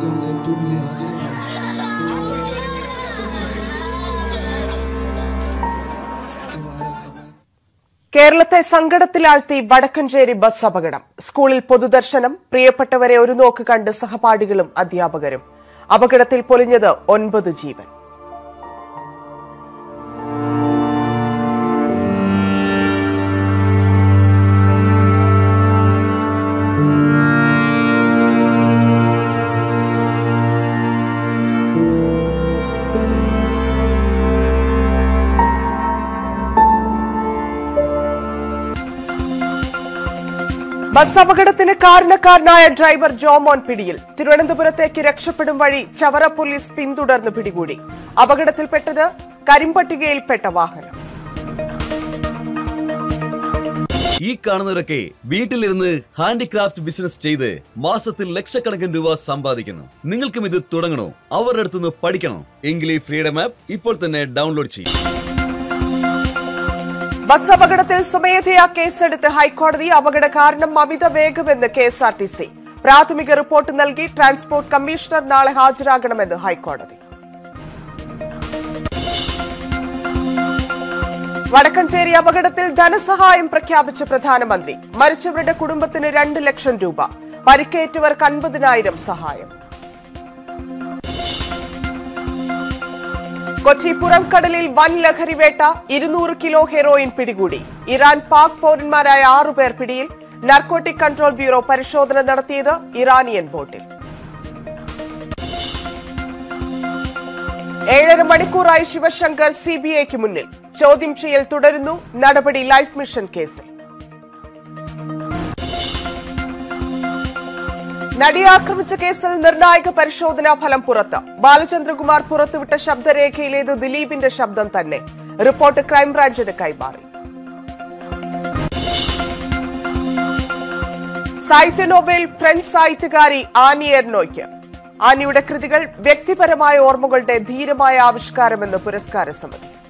ജീവിതത്തിലുള്ള ഏറ്റവും വലിയ ആഗ്രഹമാണ് കൃത്യമായ സമയത്ത് കേരളത്തെ സങ്കടത്തിലാഴ്ത്തി വടക്കഞ്ചേരി ബസ് അപകടം സ്കൂളിൽ പൊതുദർശനം പ്രിയപ്പെട്ടവരെ ഒരു നോക്ക് കണ്ട് സഹപാഠികളും അധ്യാപകരും അപകടത്തിൽ പൊലിഞ്ഞത് ഒൻപത് ജീവൻ ബസ് അപകടത്തിന് കാരണക്കാരനായ ഡ്രൈവർ ജോമോൻ പിടിയിൽ തിരുവനന്തപുരത്തേക്ക് രക്ഷപ്പെടും വഴി ചവറ പോലീസ് പിന്തുടർന്ന് പിടികൂടി അപകടത്തിൽപ്പെട്ടത് കരിമ്പട്ടികയിൽപ്പെട്ട വാഹനം ഈ കാണുന്നവരൊക്കെ വീട്ടിലിരുന്ന് ഹാൻഡിക്രാഫ്റ്റ് ബിസിനസ് ചെയ്ത് മാസത്തിൽ ലക്ഷക്കണക്കിന് രൂപ സമ്പാദിക്കുന്നു നിങ്ങൾക്കും ഇത് തുടങ്ങണോ അവരുടെ അടുത്തുനിന്ന് പഠിക്കണോ എങ്കിൽ ഈ ഫ്രീഡം ആപ്പ് ഇപ്പോൾ തന്നെ ഡൗൺലോഡ് ചെയ്യും ബസ് അപകടത്തിൽ സ്വമേധയാ കേസെടുത്ത് ഹൈക്കോടതി അപകട കാരണം അമിത വേഗമെന്ന് K S R T C പ്രാഥമിക റിപ്പോർട്ട് നൽകി ട്രാൻസ്പോർട്ട് കമ്മീഷണർ നാളെ ഹാജരാകണമെന്ന് ഹൈക്കോടതി വടക്കഞ്ചേരി അപകടത്തിൽ ധനസഹായം പ്രഖ്യാപിച്ച പ്രധാനമന്ത്രി മരിച്ചവരുടെ കുടുംബത്തിന് രണ്ട് ലക്ഷം രൂപ പരിക്കേറ്റവർക്ക് അൻപതിനായിരം സഹായം കൊച്ചി പുറംകടലിൽ വൻ ലഹരിവേട്ട ഇരുന്നൂറ് കിലോ ഹെറോയിൻ പിടികൂടി ഇറാൻ പാക് പൌരന്മാരായ ആറുപേർ പിടിയിൽ നാർക്കോട്ടിക് കൺട്രോൾ ബ്യൂറോ പരിശോധന നടത്തിയത് ഇറാനിയൻ ബോട്ടിൽ ഏഴര മണിക്കൂറായി ശിവശങ്കർ സി ബി ഐക്ക് മുന്നിൽ ചോദ്യം ചെയ്യൽ തുടരുന്നു നടപടി ലൈഫ് മിഷൻ കേസിൽ നടിയെ ആക്രമിച്ച കേസിൽ നിർണായക പരിശോധനാ ഫലം പുറത്ത് ബാലചന്ദ്രകുമാർ പുറത്തുവിട്ട ശബ്ദരേഖയിലേത് ദിലീപിന്റെ ശബ്ദം തന്നെ റിപ്പോർട്ട് ക്രൈംബ്രാഞ്ചിന് കൈമാറി സാഹിത്യ നോബൽ ഫ്രഞ്ച് സാഹിത്യകാരി ആനി എർണോയ്ക്ക് ആനിയുടെ കൃതികൾ വ്യക്തിപരമായ ഓർമ്മകളുടെ ധീരമായ ആവിഷ്കാരമെന്ന് പുരസ്കാര സമിതി